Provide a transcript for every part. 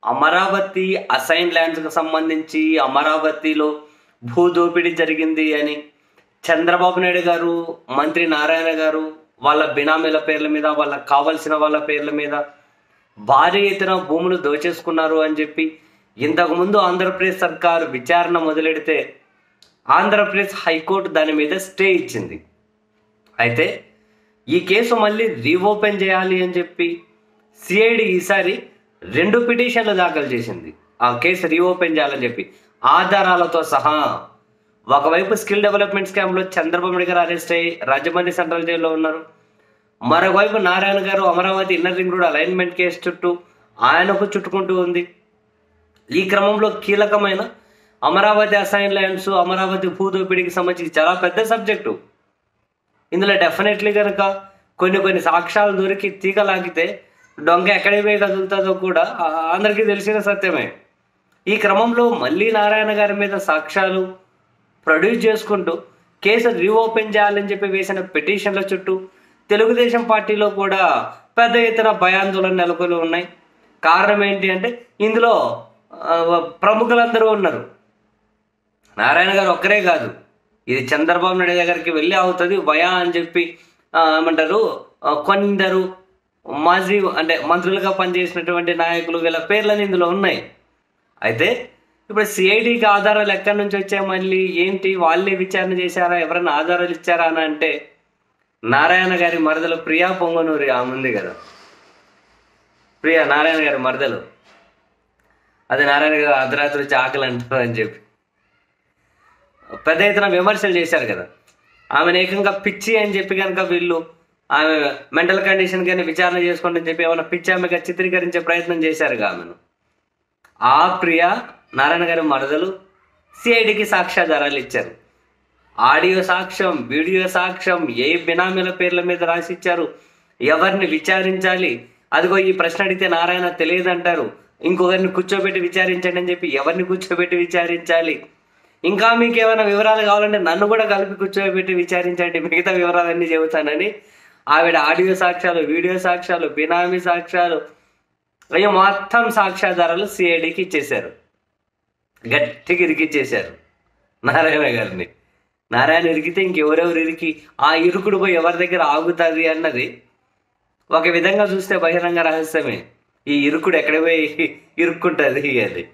Amaravati assign ల్యాండ్స్కి సంబంధించి అమరావతిలో భూదోపిడీ జరిగింది అని చంద్రబాబు నాయుడు గారు మంత్రి నారాయణ గారు వాళ్ళ బినామీల పేర్ల మీద వాళ్ళకి కావలసిన వాళ్ళ పేర్ల మీద భారీ ఎత్తున భూములు దోచేసుకున్నారు అని చెప్పి ఇంతకుముందు ఆంధ్రప్రదేశ్ సర్కారు విచారణ మొదలెడితే ఆంధ్రప్రదేశ్ హైకోర్టు దాని మీద స్టే ఇచ్చింది అయితే ఈ కేసు మళ్ళీ రీఓపెన్ చేయాలి అని చెప్పి సిఐడి ఈసారి రెండు పిటిషన్లు దాఖలు చేసింది ఆ కేసు రీఓపెన్ చేయాలని చెప్పి ఆధారాలతో సహా ఒకవైపు స్కిల్ డెవలప్మెంట్ స్కామ్లో చంద్రబాబు నాయుడు గారు అరెస్ట్ అయ్యి రాజమండ్రి సెంట్రల్ జైల్లో ఉన్నారు మరోవైపు Narayana garu Amaravati inner ring road alignment case చుట్టూ ఆయనకు చుట్టుకుంటూ ఉంది ఈ క్రమంలో కీలకమైన అమరావతి అసైన్ ల్యాండ్స్ అమరావతి భూదోపిడికి సంబంధించి చాలా పెద్ద సబ్జెక్టు ఇందులో డెఫినెట్లీ కనుక కొన్ని కొన్ని సాక్ష్యాలు దొరికి తీగ లాగితే డొంక ఎక్కడికి పోయి కదులుతుందో కూడా ఆ, అందరికీ తెలిసిన సత్యమే ఈ క్రమంలో మళ్ళీ నారాయణ గారి మీద సాక్ష్యాలు ప్రొడ్యూస్ చేసుకుంటూ కేసు రీఓపెన్ చేయాలని చెప్పి వేసిన పిటిషన్ల చుట్టూ తెలుగుదేశం పార్టీలో కూడా పెద్ద ఎత్తున భయాందోళన నెలకొని ఉన్నాయి కారణం ఏంటి అంటే ఇందులో ఆ, ప్రముఖులందరూ ఉన్నారు నారాయణ గారు ఒక్కరే కాదు ఇది చంద్రబాబు నాయుడు దగ్గరికి వెళ్ళి అవుతుంది భయా అని చెప్పి ఆ, ఏమంటారు ఆ, కొందరు మాజీ అంటే మంత్రులుగా పనిచేసినటువంటి నాయకులు వీళ్ళ పేర్లని ఇందులో ఉన్నాయి అయితే ఇప్పుడు సిఐడికి ఆధారాలు ఎక్కడి నుంచి వచ్చాయి మళ్ళీ ఏంటి వాళ్ళే విచారణ చేశారా ఎవరైనా ఆధారాలు ఇచ్చారా అని అంటే నారాయణ గారి మరదలు ప్రియా పొంగనూరి ఆమె ఉంది కదా ప్రియా నారాయణ గారి మరదలు అది నారాయణ గారు అర్ధరాత్రి వచ్చి ఆకలి అంటారు అని చెప్పి పెద్ద ఎత్తున విమర్శలు చేశారు కదా ఆమెను ఏకంగా పిచ్చి అని చెప్పి కనుక వీళ్ళు ఆమె మెంటల్ కండిషన్ కానీ విచారణ చేసుకోండి అని చెప్పి ఏమైనా పిచ్చి ఆమెగా చిత్రీకరించే ప్రయత్నం చేశారు ఆమెను ఆ ప్రియ నారాయణ గారి మరదలు సిఐడికి సాక్ష్యాధారాలు ఇచ్చారు ఆడియో సాక్ష్యం వీడియో సాక్ష్యం ఏ బినామీల పేర్ల మీద రాసి ఇచ్చారు ఎవరిని విచారించాలి అదిగో ఈ ప్రశ్న అడిగితే నారాయణ తెలియదంటారు ఇంకొకరిని కూర్చోబెట్టి విచారించండి అని చెప్పి ఎవరిని కూర్చోబెట్టి విచారించాలి ఇంకా మీకు ఏమైనా వివరాలు కావాలంటే నన్ను కూడా కలిపి కూర్చోబెట్టి విచారించండి మిగతా వివరాలన్నీ చెబుతానని ఆవిడ ఆడియో సాక్ష్యాలు వీడియో సాక్ష్యాలు బినామీ సాక్ష్యాలు అయ్యో మొత్తం సాక్ష్యాధారాలు సిఐడికి ఇచ్చేశారు గట్టిగా ఇరికిచ్చేశారు నారాయణ గారిని నారాయణ ఇరికితే ఇంకెవరెవరు ఇరికి ఆ ఇరుకుడు పోయి ఎవరి దగ్గర ఆగుతుంది అన్నది ఒక విధంగా చూస్తే బహిరంగ రహస్యమే ఈ ఇరుకుడు ఎక్కడ పోయి ఇరుక్కుంటుంది అది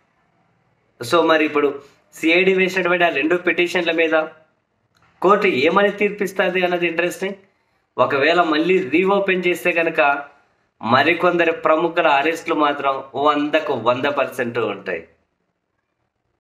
సో మరి ఇప్పుడు సిఐడి వేసినటువంటి ఆ రెండు పిటిషన్ల మీద కోర్టు ఏమని తీర్పిస్తుంది అన్నది ఇంట్రెస్టింగ్ ఒకవేళ మళ్ళీ రీఓపెన్ చేస్తే కనుక మరికొందరి ప్రముఖుల అరెస్టులు మాత్రం వందకు వంద పర్సెంట్ ఉంటాయి